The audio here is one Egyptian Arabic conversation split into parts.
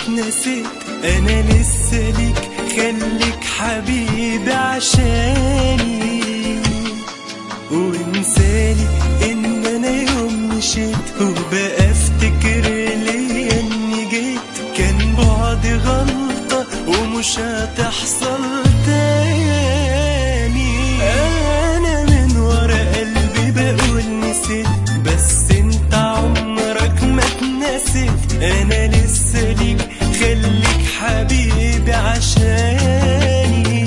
اتنسيت انا لسه ليك خليك حبيبي عشاني وانسالي ان انا يوم مشيت وبقى افتكر ليا اني جيت كان بعدي غلطة ومش هتحصل تاني انا من ورا قلبي بقول نسيت بس انت عمرك ما اتنسيت انا لسه ليك خليك حبيبي عشاني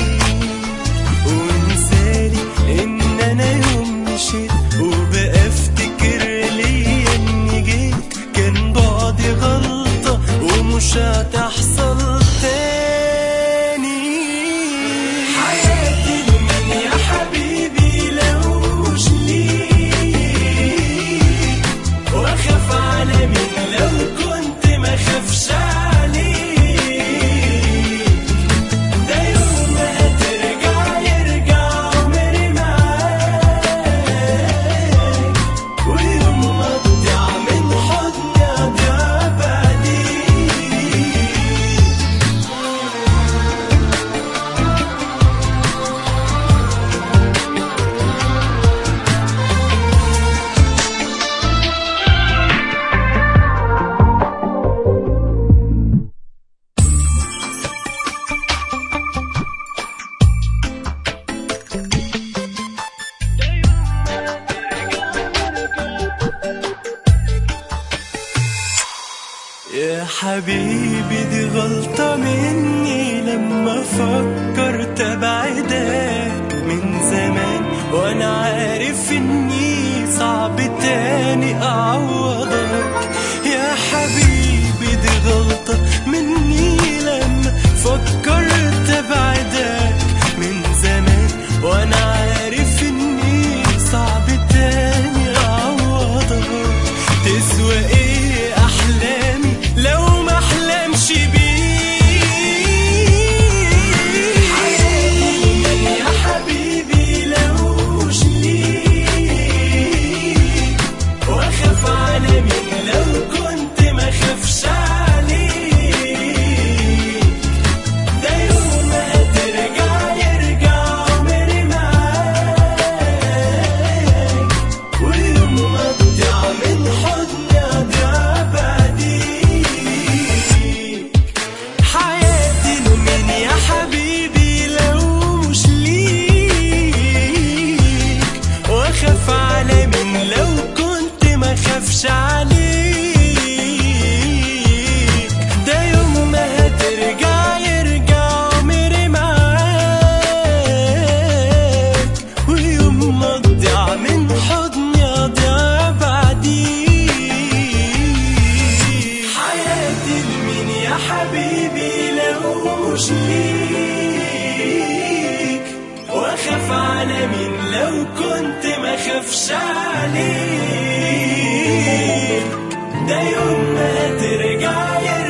وانسالي ان انا يوم مشيت وبقى افتكر ليا اني جيت كان بعدي غلطة ومش هتحصل تاني حياتي لمن يا حبيبي لو مش ليك واخاف على مين لو كنت ما خافش عليك ده يوم ما هترجع يرجع عمري معاك ويوم ما تضيع من حضني اضيع بعديك يا حبيبي دي غلطة مني لما فكرت ابعدك من زمان وانا عارف اني صعب تاني اعوضك يا حبيبي دي غلطة مني لما فكرت ابعدك من زمان وانا عارف اني صعب تاني اعوضك تسوى ايه احلامي لو ما احلمش بيك حياتي يا حبيبي لو مش ليك واخاف على مين لو كنت ما خافش عليك ده يوم ما هترجع يرجع عمري معاك ويوم ما تضيع من حضني اضيع بعديك حياتي لمين يا حبيبي لو مش ليك واخاف على مين لو كنت ما خافش عليك ده يوم ما هترجع يرجع عمري معاك ويوم ما تضيع من حضني اضيع بعديك حياتي لمين يا حبيبي لو مش ليك واخاف على مين لو كنت ما خافش عليك ده يوم ما هترجع يا